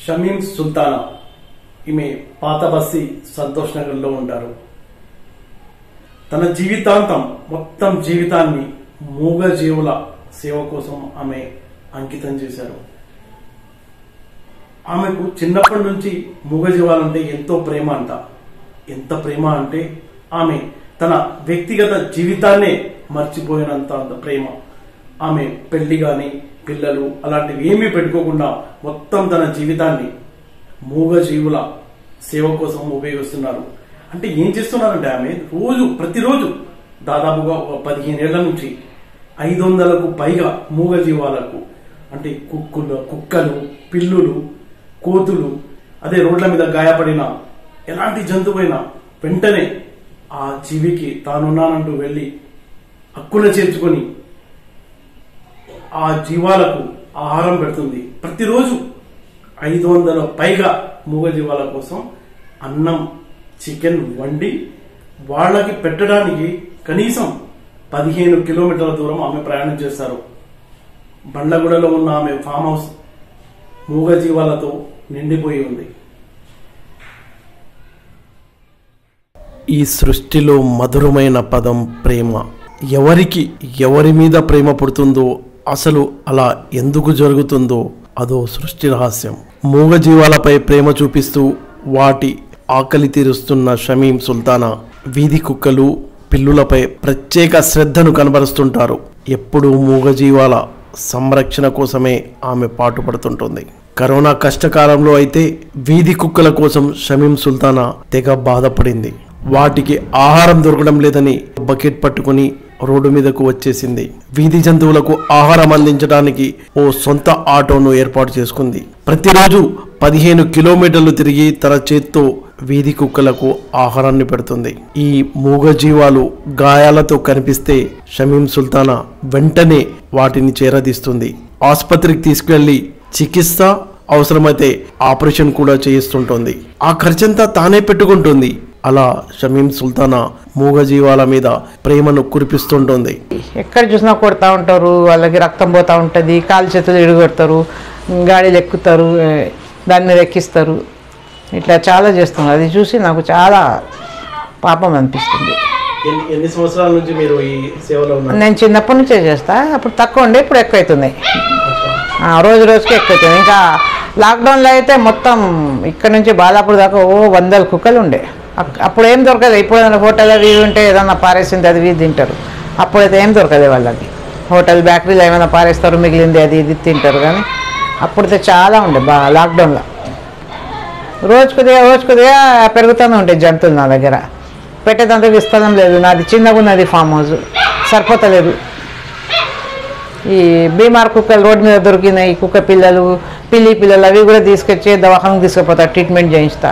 షమీం సుల్తానా ఈమె పాత బస్సి సంతోష్ నగర్ లో ఉంటారు తన జీవితాంతం మొత్తం జీవితాన్ని మూగ జీవుల సేవ కోసం ఆమె అంకితం చేశారు ఆమెకు చిన్నప్పటి నుంచి మూగజీవాలంటే ఎంతో ప్రేమ అంట ఎంత ప్రేమ అంటే ఆమె తన వ్యక్తిగత జీవితాన్నే మర్చిపోయినంత అంత ప్రేమ ఆమె పెళ్లి గాని పిల్లలు అలాంటివి ఏమీ పెట్టుకోకుండా మొత్తం తన జీవితాన్ని మూగజీవుల సేవ కోసం ఉపయోగిస్తున్నారు అంటే ఏం చేస్తున్నారంటే ఆమె రోజు ప్రతిరోజు దాదాపుగా ఒక పదిహేను ఏళ్ల నుంచి ఐదు వందలకు పైగా మూగజీవాలకు అంటే కుక్కులు కుక్కలు పిల్లులు కోతులు అదే రోడ్ల మీద గాయపడిన ఎలాంటి జంతువైనా వెంటనే ఆ జీవికి తానున్నానంటూ వెళ్ళి హక్కున చేర్చుకొని ఆ జీవాలకు ఆహారం పెడుతుంది ప్రతిరోజు ఐదు వందల పైగా మూగ జీవాల కోసం అన్నం చికెన్ వండి వాళ్ళకి పెట్టడానికి కనీసం పదిహేను కిలోమీటర్ల దూరం ఆమె ప్రయాణం చేస్తారు బండ్లగూడలో ఉన్న ఆమె ఫామ్ హౌస్ మూగ జీవాలతో నిండిపోయి ఉంది ఈ సృష్టిలో మధురమైన పదం ప్రేమ ఎవరికి ఎవరి మీద ప్రేమ పుడుతుందో అసలు అలా ఎందుకు జరుగుతుందో అదో సృష్టి రహస్యం మూగజీవాలపై ప్రేమ చూపిస్తూ వాటి ఆకలి తీరుస్తున్న షమీం సుల్తానా వీధి కుక్కలు పిల్లులపై ప్రత్యేక శ్రద్ధను కనబరుస్తుంటారు ఎప్పుడూ మూగజీవాల సంరక్షణ కోసమే ఆమె పాటుపడుతుంటుంది కరోనా కష్టకాలంలో అయితే వీధి కుక్కల కోసం షమీం సుల్తానా తెగ బాధపడింది వాటికి ఆహారం దొరకడం లేదని బకెట్ పట్టుకుని రోడ్డు మీదకు వచ్చేసింది వీధి జంతువులకు ఆహారం అందించడానికి ఓ సొంత ఆటోను ఏర్పాటు చేసుకుంది ప్రతిరోజు పదిహేను కిలోమీటర్లు తిరిగి తన చేత్తో వీధి కుక్కలకు ఆహారాన్ని పెడుతుంది ఈ మూగజీవాలు గాయాలతో కనిపిస్తే షమీం సుల్తానా వెంటనే వాటిని చేరదీస్తుంది ఆసుపత్రికి తీసుకెళ్లి చికిత్స అవసరమైతే ఆపరేషన్ కూడా చేయిస్తుంటుంది ఆ ఖర్చంతా తానే పెట్టుకుంటుంది అలా షమీం సుల్తానా మూగజీవాల మీద ప్రేమను కురిపిస్తుంటుంది ఎక్కడ చూసినా కొడతా ఉంటారు వాళ్ళకి రక్తం పోతూ ఉంటుంది కాలు చేతులు ఇడగొడతారు గాడీలు ఎక్కుతారు ఏ, దాని మీద ఎక్కిస్తారు ఇట్లా చాలా చేస్తున్నారు అది చూసి నాకు చాలా పాపం అనిపిస్తుంది ఎన్ని ఎన్ని సంవత్సరాల నుంచి మీరు ఈ సేవలో ఉన్నారు నేను చిన్నప్పటి నుంచే చేస్తా అప్పుడు తక్కువ ఉండే ఇప్పుడు ఎక్కువ అవుతున్నాయి ఆ, రోజు రోజుకి ఎక్కువ అవుతుంది ఇంకా లాక్డౌన్లో అయితే మొత్తం ఇక్కడ నుంచి బాలాపూర్ దాకా ఓ వందల కుక్కలు ఉండే అక్- అప్పుడు ఏం దొరకదు ఇప్పుడు ఏదైనా హోటల్ అవి ఇవి ఉంటే ఏదన్నా పారేసింది అది ఇది తింటారు అప్పుడైతే ఏం దొరకదు వాళ్ళకి హోటల్ బేకరీలో ఏమైనా పారేస్తారు మిగిలింది అది ఇది తింటారు కానీ అప్పుడైతే చాలా ఉండే బా లాక్డౌన్లో రోజు కొద్దిగా రోజు కొద్దిగా పెరుగుతూనే ఉంటాయి జంతువులు నా దగ్గర పెట్టేదంతకు స్థలం లేదు నాది చిన్నగా ఉన్నది ఫామ్ హౌస్ సరిపోతలేదు ఈ బీమార్ కుక్కలు రోడ్డు మీద దొరికినాయి కుక్క పిల్లలు పిల్లి పిల్లలు అవి కూడా తీసుకొచ్చి దవాఖానకు తీసుకుపోతా ట్రీట్మెంట్ చేయిస్తా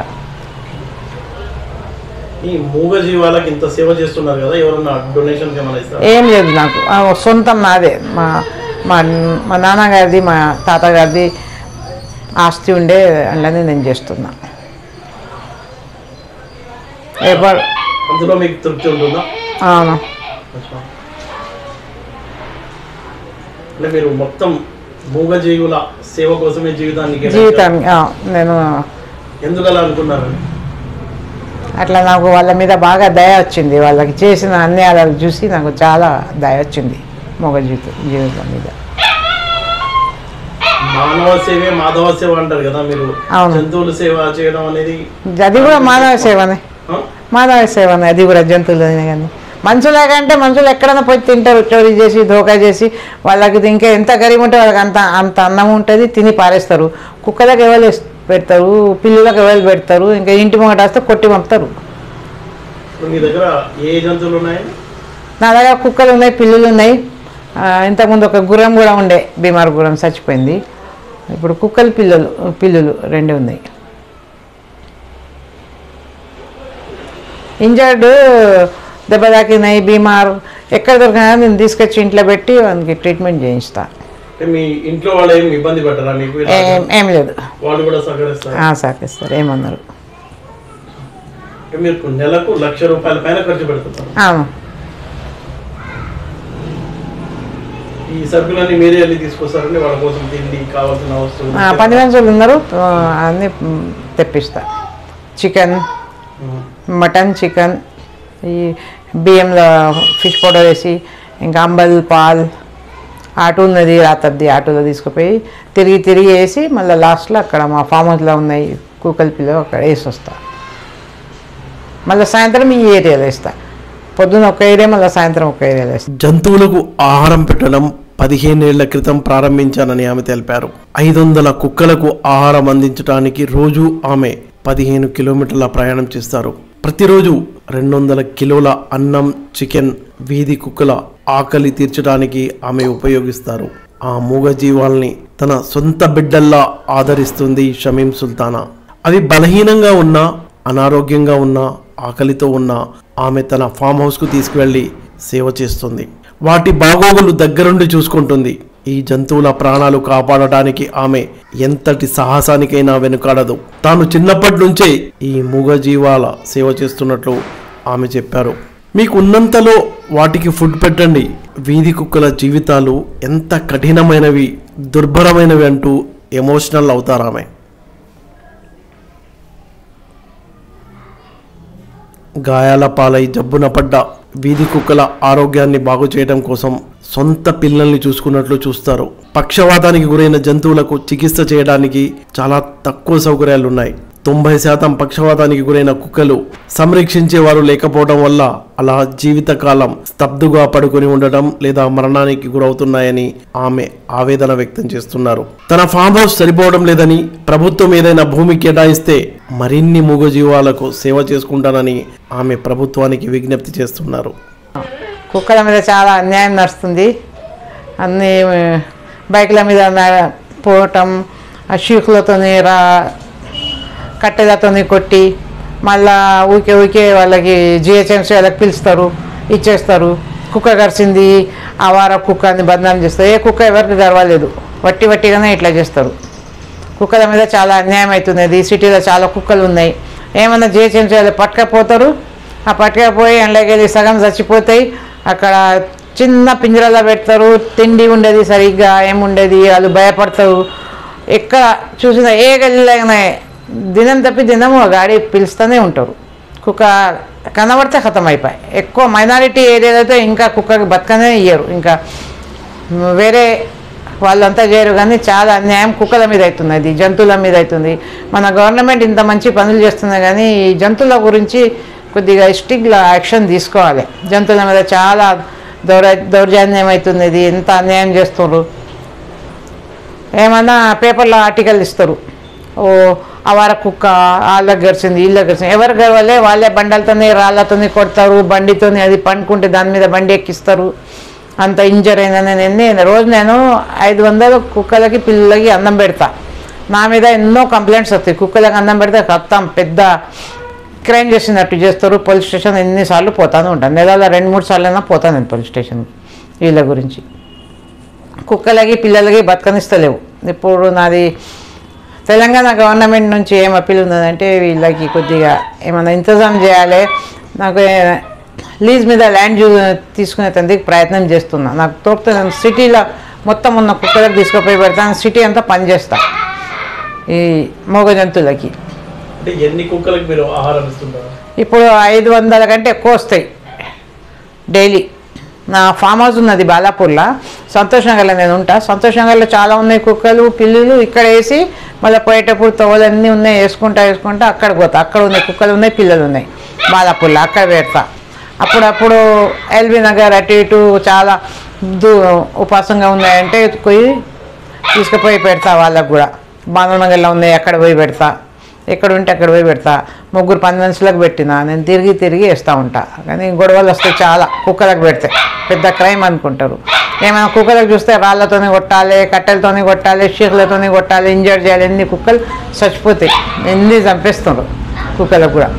ఈ మూగజీవాలకు ఇంత సేవ చేస్తున్నారు కదా ఎవరన్నా డొనేషన్ ఏమైనా ఇస్తారా ఏం లేదు నాకు ఆ సొంతం నాదే మా మా మా నాన్నగారిది మా తాతగారిది ఆస్తి ఉండే అలానే నేను చేస్తున్నా ఎవరు అందులో మీకు తృప్తి ఉంటుందా అవును అచ్చా. అంటే మీరు మొత్తం మూగజీవుల సేవ కోసమే జీవితాన్ని కేటాయించారు. జీవితాన్ని ఆ, నేను ఎందుకు అలా అనుకున్నారు అట్లా నాకు వాళ్ళ మీద బాగా దయ వచ్చింది వాళ్ళకి చేసిన అన్యాయాలు చూసి నాకు చాలా దయ వచ్చింది మగ జీవితం జీవితం మీద మానవ సేవే మాధవ సేవ అంటారు కదా మీరు అవును. జంతువుల సేవ చేయడం అనేది అది కూడా మానవ సేవనే ఆ? మానవ సేవనే అది కూడా జంతువులు కానీ మనుషులే కంటే మనుషులు ఎక్కడైనా పోయి తింటారు చోరీ చేసి ధోకా చేసి వాళ్ళకి ఇది ఇంకా ఎంత గరీబ్ ఉంటే వాళ్ళకి అంత అంత అన్నం ఉంటుంది తిని పారేస్తారు కుక్కలకు ఎవరు పెడతారు పిల్లులకు ఎవరు పెడతారు ఇంకా ఇంటి ముంగట వస్తే కొట్టి పంపుతారు ఇప్పుడు మీ దగ్గర ఏ జంతువులు ఉన్నాయి నా దగ్గర కుక్కలు ఉన్నాయి పిల్లులు ఉన్నాయి ఆ, ఇంతకుముందు ఒక గుర్రం కూడా ఉండే బీమార్ గుర్రం చచ్చిపోయింది ఇప్పుడు కుక్కలు పిల్లలు పిల్లులు రెండు ఉన్నాయి ఇంజర్డ్ దెబ్బ తాకినాయి బీమార్ ఎక్కడ దొరికినా నేను తీసుకొచ్చి ఇంట్లో పెట్టి వానికి ట్రీట్మెంట్ చేయిస్తా అంటే మీ ఇంట్లో వాళ్ళు ఏం ఇబ్బంది పెట్టరా మీకు ఇలా? ఏం ఏం లేదు వాళ్ళు కూడా సహకరిస్తారు ఆ, సాకిస్తారు ఏమన్నారు అంటే మీరు నెలకు లక్ష రూపాయల పైన ఖర్చు పెడుతున్నారు అవును ఈ ఈ సరుకులన్నీ మీరే వెళ్ళి తీసుకొస్తారండి వాళ్ళ కోసం తిండి కావాల్సిన ఆ, వస్తువులు పది మనుషులు ఉన్నారు ఆ, అన్నీ మ్, తెప్పిస్తా చికెన్ ఉమ్. మటన్ చికెన్ ఈ బియ్యంలో ఫిష్ పౌడర్ వేసి ఇంకా అంబల్ పాల్ ఆటో ఉన్నది రాతద్ది ఆటోలో తీసుకుపోయి తిరిగి తిరిగి వేసి మళ్ళీ లాస్ట్లో అక్కడ మా ఫామ్ హౌస్లో ఉన్నాయి కూకల్ పిల్లలు అక్కడ వేసి వస్తా మళ్ళీ సాయంత్రం ఈ ఏరియాలో వేస్తా పొద్దున్న ఒక ఏరియా మళ్ళీ సాయంత్రం ఒక ఏరియాలో వేస్తా జంతువులకు ఆహారం పెట్టడం పదిహేనేళ్ల క్రితం ప్రారంభించానని ఆమె తెలిపారు ఐదు వందల కుక్కలకు ఆహారం అందించడానికి రోజు ఆమె పదిహేను కిలోమీటర్ల ప్రయాణం చేస్తారు ప్రతిరోజు రెండు వందల కిలోల అన్నం చికెన్ వీధి కుక్కల ఆకలి తీర్చడానికి ఆమె ఉపయోగిస్తారు ఆ మూగ జీవాల్ని తన సొంత బిడ్డల్లా ఆదరిస్తుంది షమీం సుల్తానా అవి బలహీనంగా ఉన్నా అనారోగ్యంగా ఉన్నా ఆకలితో ఉన్నా ఆమె తన ఫామ్ హౌస్కు తీసుకువెళ్ళి సేవ చేస్తుంది వాటి బాగోగులు దగ్గరుండి చూసుకుంటుంది ఈ జంతువుల ప్రాణాలు కాపాడటానికి ఆమె ఎంతటి సాహసానికైనా వెనుకాడదు తాను చిన్నప్పటి నుంచే ఈ మూగజీవాల సేవ చేస్తున్నట్లు ఆమె చెప్పారు మీకు ఉన్నంతలో వాటికి ఫుడ్ పెట్టండి వీధి కుక్కల జీవితాలు ఎంత కఠినమైనవి దుర్భరమైనవి అంటూ ఎమోషనల్ అవుతారామె గాయాల పాలై జబ్బున పడ్డ వీధి కుక్కల ఆరోగ్యాన్ని బాగు చేయడం కోసం సొంత పిల్లల్ని చూసుకున్నట్లు చూస్తారు పక్షవాతానికి గురైన జంతువులకు చికిత్స చేయడానికి చాలా తక్కువ సౌకర్యాలు ఉన్నాయి తొంభై శాతం పక్షవాతానికి గురైన కుక్కలు సంరక్షించేవారు లేకపోవడం వల్ల అలా జీవితకాలం స్తబ్దుగా పడుకొని ఉండటం లేదా మరణానికి గురవుతున్నాయని ఆమె ఆవేదన వ్యక్తం చేస్తున్నారు తన ఫామ్ హౌస్ సరిపోవడం లేదని ప్రభుత్వం ఏదైనా భూమి కేటాయిస్తే మరిన్ని మూగజీవాలకు సేవ చేసుకుంటానని ఆమె ప్రభుత్వానికి విజ్ఞప్తి చేస్తున్నారు కుక్కల మీద చాలా అన్యాయం నడుస్తుంది అన్ని బైకుల మీద న- పోవటం ఆ షీకులతోని రా కట్టెలతోని కొట్టి మళ్ళా ఊకే ఊకే వాళ్ళకి జిహెచ్ఎంసీ వాళ్ళకి పిలుస్తారు ఇచ్చేస్తారు కుక్క కరిచింది ఆ వార కుక్కని బదనాం చేస్తారు ఏ కుక్క ఎవరికి గర్వాలేదు వట్టి వట్టిగానే ఇట్లా చేస్తారు కుక్కల మీద చాలా అన్యాయం అవుతున్నది సిటీలో చాలా కుక్కలు ఉన్నాయి ఏమన్నా జిహెచ్ఎంసీ వాళ్ళు పట్టుకపోతారు ఆ పట్టుకపోయి ఎండకి వెళ్ళి సగం చచ్చిపోతాయి అక్కడ చిన్న పింజరాలో పెడతారు తిండి ఉండేది సరిగ్గా ఏముండేది వాళ్ళు భయపడతారు ఎక్కడ చూసిన ఏ గల్లీలో దినం తప్పి దినము ఆ గాడి పిలుస్తూనే ఉంటారు కుక్క కనబడితే ఖతం అయిపోయి ఎక్కువ మైనారిటీ ఏరియాలో అయితే ఇంకా కుక్కకి బతకనే ఇయ్యరు ఇంకా వేరే వాళ్ళంతా చేయరు కానీ చాలా అన్యాయం కుక్కల మీద అవుతున్నది జంతువుల మీద అవుతుంది మన గవర్నమెంట్ ఇంత మంచి పనులు చేస్తుంది కానీ ఈ జంతువుల గురించి కొద్దిగా స్ట్రిక్ట్గా యాక్షన్ తీసుకోవాలి జంతువుల మీద చాలా దౌర దౌర్జన్యం అవుతున్నది ఎంత అన్యాయం చేస్తున్నారు ఏమన్నా పేపర్లో ఆర్టికల్ ఇస్తారు ఓ అవార కుక్క వాళ్ళకి గరిచింది వీళ్ళకి గరిచింది ఎవరు గర్వాలే వాళ్ళే బండలతోని రాళ్ళతోని కొడతారు బండితోని అది పండుకుంటే దాని మీద బండి ఎక్కిస్తారు అంత ఇంజర్ అయిందని నేను ఎన్ని రోజు నేను ఐదు వందల కుక్కలకి పిల్లలకి అన్నం పెడతా నా మీద ఎన్నో కంప్లైంట్స్ వస్తాయి కుక్కలకి అన్నం పెడితే కత్తాం పెద్ద క్రైమ్ చేసినట్టు చేస్తారు పోలీస్ స్టేషన్ ఎన్నిసార్లు పోతాను ఉంటాను నెలలో రెండు మూడు సార్లు అయినా పోతాను నేను పోలీస్ స్టేషన్కి వీళ్ళ గురించి కుక్కలకి పిల్లలకి బతకనిస్తలేవు ఇప్పుడు నాది తెలంగాణ గవర్నమెంట్ నుంచి ఏం అప్పీల్ ఉన్నదంటే వీళ్ళకి కొద్దిగా ఏమైనా ఇంతజాం చేయాలి నాకు ఏ- లీజ్ మీద ల్యాండ్ చూ తీసుకునే తందుకు ప్రయత్నం చేస్తున్నా నాకు తోపుతో నేను సిటీలో మొత్తం ఉన్న కుక్కలకు తీసుకుపోయి పెడతాను సిటీ అంతా పనిచేస్తా ఈ మూగ జంతువులకి అంటే ఎన్ని కుక్కలకు మీరు ఆహారం ఇస్తుంటారు ఇప్పుడు ఐదు వందల కంటే ఎక్కువ వస్తాయి డైలీ నా ఫామ్ హౌస్ ఉన్నది బాలాపూర్లో సంతోష్ నగర్లో నేను ఉంటా సంతోష్ నగర్లో చాలా ఉన్నాయి కుక్కలు పిల్లులు ఇక్కడ వేసి మళ్ళీ పోయేటప్పుడు తోవలన్నీ ఉన్నాయి వేసుకుంటా వేసుకుంటా అక్కడికి పోతా అక్కడ ఉన్నాయి కుక్కలు ఉన్నాయి పిల్లలు ఉన్నాయి బాలాపూర్లో అక్కడ పెడతా అప్పుడప్పుడు ఎల్బీ నగర్ అటు ఇటు చాలా దూ ఉపాసంగా ఉన్నాయంటే పోయి తీసుకుపోయి పెడతా వాళ్ళకు కూడా బాలనగర్లో ఉన్నాయి అక్కడ పోయి పెడతా ఎక్కడ ఉంటే అక్కడ పోయి పెడతా ముగ్గురు పని మనుషులకు పెట్టిన నేను తిరిగి తిరిగి వేస్తూ ఉంటా కానీ గొడవలు వస్తాయి చాలా కుక్కలకు పెడితే పెద్ద క్రైమ్ అనుకుంటారు ఏమైనా కుక్కలకు చూస్తే రాళ్ళతోనే కొట్టాలి కట్టెలతోనే కొట్టాలి షీర్లతోనే కొట్టాలి ఇంజర్ చేయాలి ఎన్ని కుక్కలు చచ్చిపోతాయి ఎన్ని చంపేస్తున్నారు కుక్కలకు కూడా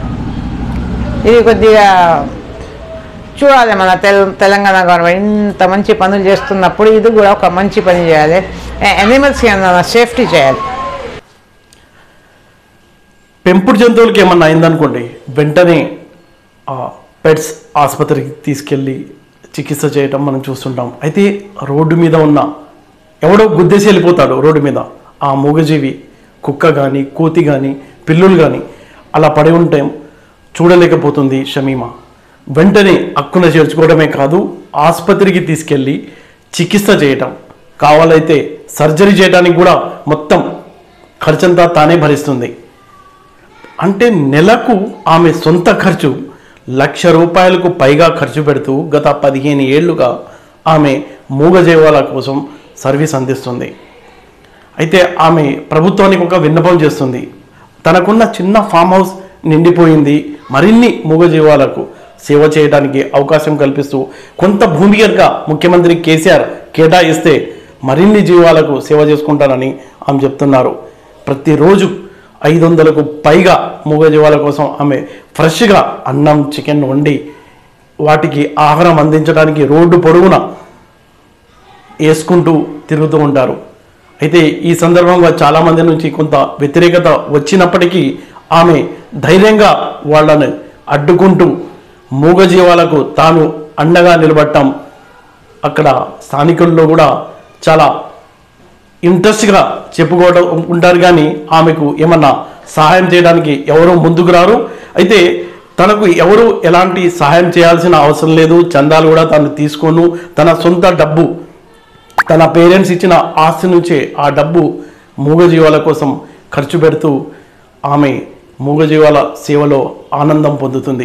ఇది కొద్దిగా చూడాలి మన తెల తెలంగాణ గవర్నమెంట్ ఇంత మంచి పనులు చేస్తున్నప్పుడు ఇది కూడా ఒక మంచి పని చేయాలి యానిమల్స్కి సేఫ్టీ చేయాలి పెంపుడు జంతువులకి ఏమన్నా అయిందనుకోండి వెంటనే ఆ పెట్స్ ఆసుపత్రికి తీసుకెళ్ళి చికిత్స చేయటం మనం చూస్తుంటాం అయితే రోడ్డు మీద ఉన్న ఎవడో గుద్దేసి వెళ్ళిపోతాడు రోడ్డు మీద ఆ మూగజీవి కుక్క కానీ కోతి కానీ పిల్లులు కానీ అలా పడి ఉంటే చూడలేకపోతుంది షమీమా వెంటనే అక్కున చేర్చుకోవడమే కాదు ఆసుపత్రికి తీసుకెళ్ళి చికిత్స చేయటం కావాలైతే సర్జరీ చేయడానికి కూడా మొత్తం ఖర్చంతా తానే భరిస్తుంది అంటే నెలకు ఆమె సొంత ఖర్చు లక్ష రూపాయలకు పైగా ఖర్చు పెడుతూ గత పదిహేను ఏళ్లుగా ఆమె మూగజీవాల కోసం సర్వీస్ అందిస్తుంది అయితే ఆమె ప్రభుత్వానికి ఒక విన్నపం చేస్తుంది తనకున్న చిన్న ఫామ్ హౌస్ నిండిపోయింది మరిన్ని మూగజీవాలకు సేవ చేయడానికి అవకాశం కల్పిస్తూ కొంత భూమి కనుక ముఖ్యమంత్రి కేసీఆర్ కేటాయిస్తే మరిన్ని జీవాలకు సేవ చేసుకుంటానని ఆమె చెప్తున్నారు ప్రతిరోజు ఐదు వందలకు పైగా మూగజీవాల కోసం ఆమె ఫ్రెష్గా అన్నం చికెన్ వండి వాటికి ఆహారం అందించడానికి రోడ్డు పొడవున వేసుకుంటూ తిరుగుతూ ఉంటారు అయితే ఈ సందర్భంగా చాలామంది నుంచి కొంత వ్యతిరేకత వచ్చినప్పటికీ ఆమె ధైర్యంగా వాళ్ళని అడ్డుకుంటూ మూగజీవాలకు తాను అండగా నిలబడటం అక్కడ స్థానికుల్లో కూడా చాలా ఇంట్రెస్ట్గా చెప్పుకోవడం ఉంటారు కానీ ఆమెకు ఏమన్నా సహాయం చేయడానికి ఎవరు ముందుకు రారు అయితే తనకు ఎవరు ఎలాంటి సహాయం చేయాల్సిన అవసరం లేదు చందాలు కూడా తను తీసుకోను తన సొంత డబ్బు తన పేరెంట్స్ ఇచ్చిన ఆస్తి నుంచే ఆ డబ్బు మూగజీవాల కోసం ఖర్చు పెడుతూ ఆమె మూగజీవాల సేవలో ఆనందం పొందుతుంది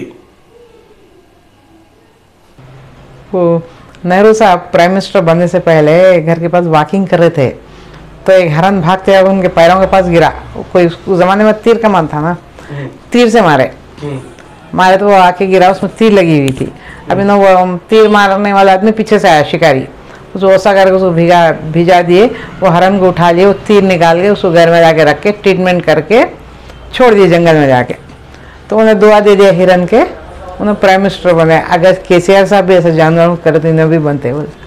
वो नेहरू साहब प्राइम मिनिस्टर बनने से पहले घर के पास वॉकिंग कर रहे थे तो एक हरन भागते हुए उनके पैरों के पास गिरा कोई उस जमाने में तीर कमान था ना तीर से मारे मारे तो वो आके गिरा उसमें तीर लगी हुई थी अभी ना वो तीर मारने वाला आदमी पीछे से आया शिकारी उसको ओसा करके उसको भिगा भिजा दिए वो हरन को उठा लिए वो तीर निकाल के उसको घर में जाके रख के ट्रीटमेंट करके छोड़ दिए जंगल में जाके तो उन्हें दुआ दे दिया हिरन के उन्हें प्राइम मिनिस्टर बने अगर के साहब भी ऐसे जानवर करे तो इन्हें भी बनते बोले